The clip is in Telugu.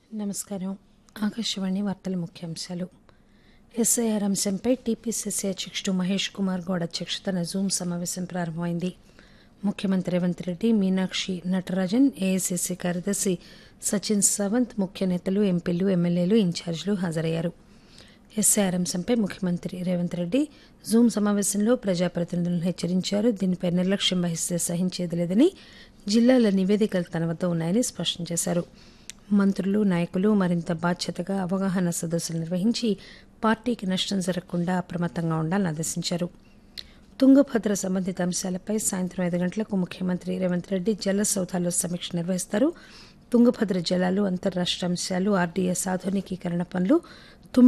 నమస్కారం ఆకాశవాణి వార్తల ముఖ్యాంశాలు ఎస్ఐఆర్ అంశంపై టీపీసీసీ అధ్యక్షుడు మహేష్ కుమార్ గౌడ్ అధ్యక్షతన జూమ్ సమావేశం ప్రారంభమైంది ముఖ్యమంత్రి రేవంత్ రెడ్డి మీనాక్షి నటరాజన్ ఏఐసీసీ కార్యదర్శి సచిన్ సావంత్ ముఖ్య నేతలు ఎంపీలు ఎమ్మెల్యేలు ఇన్ఛార్జీలు హాజరయ్యారు ఎస్ఐఆర్ అంశంపై ముఖ్యమంత్రి రేవంత్ రెడ్డి జూమ్ సమావేశంలో ప్రజాప్రతినిధులను హెచ్చరించారు దీనిపై నిర్లక్ష్యం వహిస్తే సహించేది లేదని జిల్లాల నివేదికలు తన వద్ద ఉన్నాయని స్పష్టం చేశారు మంత్రులు నాయకులు మరింత బాధ్యతగా అవగాహన సదస్సులు నిర్వహించి పార్టీకి నష్టం జరగకుండా అప్రమత్తంగా ఉండాలని ఆదేశించారు తుంగభద్ర సంబంధిత అంశాలపై సాయంత్రం ఐదు గంటలకు ముఖ్యమంత్రి రేవంత్ రెడ్డి జల సౌధాల్లో సమీక్ష నిర్వహిస్తారు తుంగభద్ర జలాలు అంతర్రాష్ట్ర అంశాలు ఆర్డీఎస్ ఆధునికీకరణ పనులు